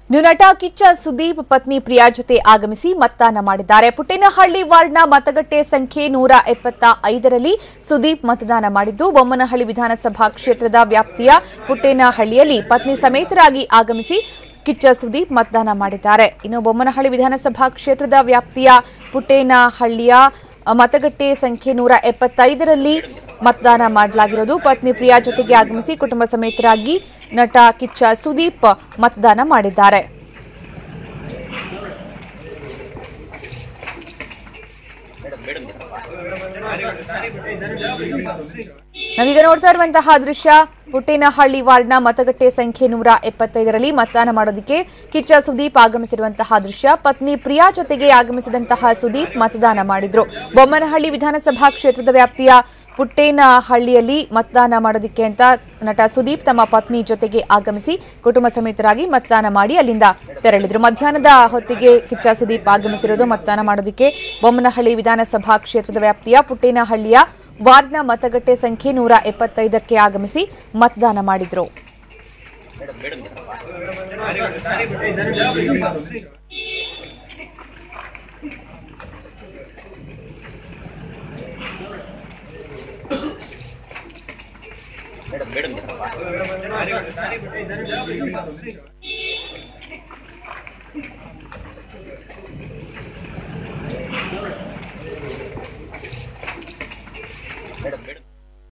ಇನ್ನು ನಟ ಕಿಚ್ಚ ಸುದೀಪ್ ಪತ್ನಿ ಪ್ರಿಯಾ ಜೊತೆ ಆಗಮಿಸಿ ಮತದಾನ ಮಾಡಿದ್ದಾರೆ ಪುಟ್ಟೇನಹಳ್ಳಿ ವಾರ್ಡ್ನ ಮತಗಟ್ಟೆ ಸಂಖ್ಯೆ ನೂರ ಎಪ್ಪತ್ತ ಐದರಲ್ಲಿ ಸುದೀಪ್ ಮತದಾನ ಮಾಡಿದ್ದು ಬೊಮ್ಮನಹಳ್ಳಿ ವಿಧಾನಸಭಾ ಕ್ಷೇತ್ರದ ವ್ಯಾಪ್ತಿಯ ಪುಟ್ಟೇನಹಳ್ಳಿಯಲ್ಲಿ ಪತ್ನಿ ಸಮೇತರಾಗಿ ಆಗಮಿಸಿ ಕಿಚ್ಚ ಸುದೀಪ್ ಮತದಾನ ಮಾಡಿದ್ದಾರೆ ಇನ್ನು ಬೊಮ್ಮನಹಳ್ಳಿ ವಿಧಾನಸಭಾ ಕ್ಷೇತ್ರದ ವ್ಯಾಪ್ತಿಯ ಪುಟ್ಟೇನಹಳ್ಳಿಯ ಅ, ಮತಗಟ್ಟೆ ಸಂಖ್ಯೆ ನೂರ ಎಪ್ಪತ್ತೈದರಲ್ಲಿ ಮತದಾನ ಮಾಡಲಾಗಿರೋದು ಪತ್ನಿ ಪ್ರಿಯಾ ಜೊತೆಗೆ ಆಗಮಿಸಿ ಕುಟುಂಬ ಸಮೇತರಾಗಿ ನಟ ಕಿಚ್ಚ ಸುದೀಪ್ ಮತದಾನ ಮಾಡಿದ್ದಾರೆ ನಾವೀಗ ನೋಡ್ತಾ ಇರುವಂತಹ ದೃಶ್ಯ ಪುಟ್ಟೇನಹಳ್ಳಿ ವಾರ್ಡ್ನ ಮತಗಟ್ಟೆ ಸಂಖ್ಯೆ ನೂರ ಎಪ್ಪತ್ತೈದರಲ್ಲಿ ಮತದಾನ ಮಾಡೋದಕ್ಕೆ ಕಿಚ್ಚ ಸುದೀಪ್ ಆಗಮಿಸಿರುವಂತಹ ದೃಶ್ಯ ಪತ್ನಿ ಪ್ರಿಯಾ ಜೊತೆಗೆ ಆಗಮಿಸಿದಂತಹ ಸುದೀಪ್ ಮತದಾನ ಮಾಡಿದ್ರು ಬೊಮ್ಮನಹಳ್ಳಿ ವಿಧಾನಸಭಾ ಕ್ಷೇತ್ರದ ವ್ಯಾಪ್ತಿಯ ಪುಟ್ಟೇನಹಳ್ಳಿಯಲ್ಲಿ ಮತದಾನ ಮಾಡೋದಕ್ಕೆ ಅಂತ ನಟ ಸುದೀಪ್ ತಮ್ಮ ಪತ್ನಿ ಜೊತೆಗೆ ಆಗಮಿಸಿ ಕುಟುಂಬ ಸಮೇತರಾಗಿ ಮತದಾನ ಮಾಡಿ ಅಲ್ಲಿಂದ ತೆರಳಿದ್ರು ಮಧ್ಯಾಹ್ನದ ಹೊತ್ತಿಗೆ ಕಿಚ್ಚ ಸುದೀಪ್ ಆಗಮಿಸಿರೋದು ಮತದಾನ ಮಾಡೋದಕ್ಕೆ ಬೊಮ್ಮನಹಳ್ಳಿ ವಿಧಾನಸಭಾ ಕ್ಷೇತ್ರದ ವ್ಯಾಪ್ತಿಯ ಪುಟ್ಟೇನಹಳ್ಳಿಯ ವಾರ್ಡ್ನ ಮತಗಟ್ಟೆ ಸಂಖ್ಯೆ ನೂರ ಎಪ್ಪತ್ತೈದಕ್ಕೆ ಆಗಮಿಸಿ ಮತದಾನ ಮಾಡಿದ್ರು